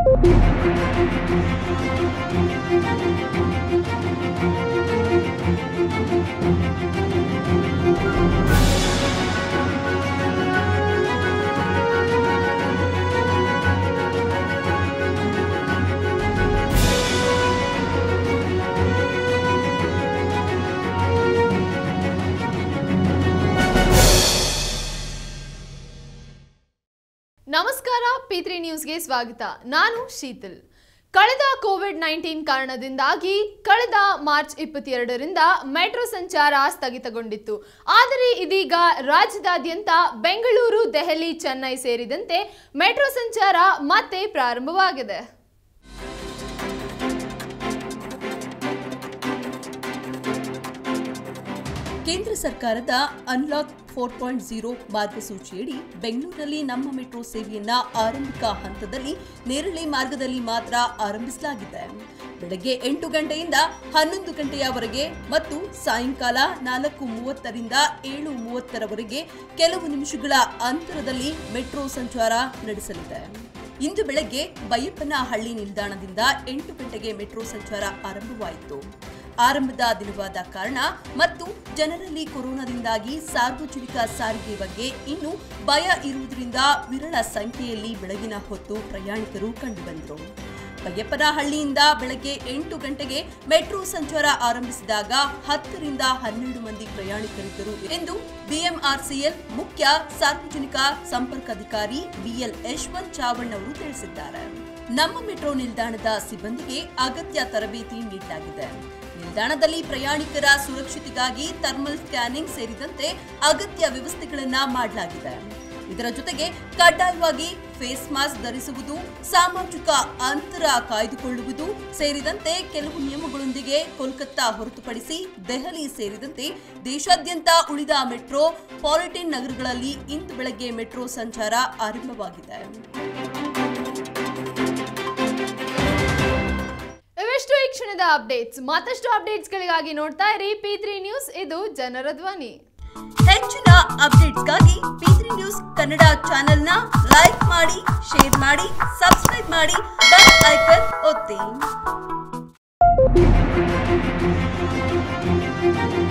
ನಮಸ್ಕಾರ ಪಿತ್ರಿ ನ್ಯೂಸ್ಗೆ ಸ್ವಾಗತ ನಾನು ಶೀತಲ್ ಕಳೆದ ಕೋವಿಡ್ ನೈನ್ಟೀನ್ ಕಾರಣದಿಂದಾಗಿ ಕಳೆದ ಮಾರ್ಚ್ ಇಪ್ಪತ್ತೆರಡರಿಂದ ಮೆಟ್ರೋ ಸಂಚಾರ ಸ್ಥಗಿತಗೊಂಡಿತ್ತು ಆದರೆ ಇದೀಗ ರಾಜ್ಯದಾದ್ಯಂತ ಬೆಂಗಳೂರು ದೆಹಲಿ ಚೆನ್ನೈ ಸೇರಿದಂತೆ ಮೆಟ್ರೋ ಸಂಚಾರ ಮತ್ತೆ ಪ್ರಾರಂಭವಾಗಿದೆ ಕೇಂದ್ರ ಸರ್ಕಾರದ ಅನ್ಲಾಕ್ ಫೋರ್ ಪಾಯಿಂಟ್ ಜೀರೋ ಮಾರ್ಗಸೂಚಿಯಡಿ ಬೆಂಗಳೂರಿನಲ್ಲಿ ನಮ್ಮ ಮೆಟ್ರೋ ಸೇವೆಯನ್ನ ಆರಂಭಿಕ ಹಂತದಲ್ಲಿ ನೇರಳೆ ಮಾರ್ಗದಲ್ಲಿ ಮಾತ್ರ ಆರಂಭಿಸಲಾಗಿದೆ ಬೆಳಗ್ಗೆ ಎಂಟು ಗಂಟೆಯಿಂದ ಹನ್ನೊಂದು ಗಂಟೆಯವರೆಗೆ ಮತ್ತು ಸಾಯಂಕಾಲ ನಾಲ್ಕು ಮೂವತ್ತರಿಂದ ಏಳು ಮೂವತ್ತರವರೆಗೆ ಕೆಲವು ನಿಮಿಷಗಳ ಅಂತರದಲ್ಲಿ ಮೆಟ್ರೋ ಸಂಚಾರ ನಡೆಸಲಿದೆ ಇಂದು ಬೆಳಗ್ಗೆ ಬೈಯಪ್ಪನಹಳ್ಳಿ ನಿಲ್ದಾಣದಿಂದ ಎಂಟು ಗಂಟೆಗೆ ಮೆಟ್ರೋ ಸಂಚಾರ ಆರಂಭವಾಯಿತು ಆರಂಭದ ದಿನವಾದ ಕಾರಣ ಮತ್ತು ಜನರಲ್ಲಿ ಕೊರೋನಾದಿಂದಾಗಿ ಸಾರ್ವಜನಿಕ ಸಾರಿಗೆ ಬಗ್ಗೆ ಇನ್ನೂ ಭಯ ಇರುವುದರಿಂದ ವಿರಳ ಸಂಖ್ಯೆಯಲ್ಲಿ ಬೆಳಗಿನ ಹೊತ್ತು ಪ್ರಯಾಣಿಕರು ಕಂಡುಬಂದರು ಬೈಯಪ್ಪನಹಳ್ಳಿಯಿಂದ ಬೆಳಗ್ಗೆ ಎಂಟು ಗಂಟೆಗೆ ಮೆಟ್ರೋ ಸಂಚಾರ ಆರಂಭಿಸಿದಾಗ ಹತ್ತರಿಂದ ಹನ್ನೆರಡು ಮಂದಿ ಪ್ರಯಾಣಿಕರಿದ್ದರು ಎಂದು ಬಿಎಂಆರ್ಸಿಎಲ್ ಮುಖ್ಯ ಸಾರ್ವಜನಿಕ ಸಂಪರ್ಕಾಧಿಕಾರಿ ಬಿಎಲ್ ಯಶವಂತ್ ಚಾವಣ್ ಅವರು ತಿಳಿಸಿದ್ದಾರೆ ನಮ್ಮ ಮೆಟ್ರೋ ನಿಲ್ದಾಣದ ಸಿಬ್ಬಂದಿಗೆ ಅಗತ್ಯ ತರಬೇತಿ ನೀಡಲಾಗಿದೆ ನಿಲ್ದಾಣದಲ್ಲಿ ಪ್ರಯಾಣಿಕರ ಸುರಕ್ಷತೆಗಾಗಿ ಥರ್ಮಲ್ ಸ್ಕ್ಯಾನಿಂಗ್ ಸೇರಿದಂತೆ ಅಗತ್ಯ ವ್ಯವಸ್ಥೆಗಳನ್ನ ಮಾಡಲಾಗಿದೆ ಇದರ ಜೊತೆಗೆ ಕಡ್ಡಾಯವಾಗಿ ಫೇಸ್ ಮಾಸ್ಕ್ ಧರಿಸುವುದು ಸಾಮಾಜಿಕ ಅಂತರ ಕಾಯ್ದುಕೊಳ್ಳುವುದು ಸೇರಿದಂತೆ ಕೆಲವು ನಿಯಮಗಳೊಂದಿಗೆ ಕೋಲ್ಕತ್ತಾ ಹೊರತುಪಡಿಸಿ ದೆಹಲಿ ಸೇರಿದಂತೆ ದೇಶಾದ್ಯಂತ ಉಳಿದ ಮೆಟ್ರೋ ಪಾಲಿಟಿನ್ ನಗರಗಳಲ್ಲಿ ಇಂದು ಬೆಳಗ್ಗೆ ಮೆಟ್ರೋ ಸಂಚಾರ ಆರಂಭವಾಗಿದೆ ಇವೆಷ್ಟು ಈ ಕ್ಷಣದ ಅಪ್ಡೇಟ್ಸ್ ಮತ್ತಷ್ಟು ಅಪ್ಡೇಟ್ಸ್ಗಳಿಗಾಗಿ ನೋಡ್ತಾ ಇರಿ ಪಿ ತ್ರೀ ನ್ಯೂಸ್ ಇದು ಜನರ ಧ್ವನಿ ಹೆಚ್ಚಿನ ಅಪ್ಡೇಟ್ಸ್ಗಾಗಿ ಪಿ ನ್ಯೂಸ್ ಕನ್ನಡ ಚಾನೆಲ್ನ ಲೈಕ್ ಮಾಡಿ ಶೇರ್ ಮಾಡಿ ಸಬ್ಸ್ಕ್ರೈಬ್ ಮಾಡಿ ಬೆಲ್ ಐಕನ್ ಒತ್ತಿ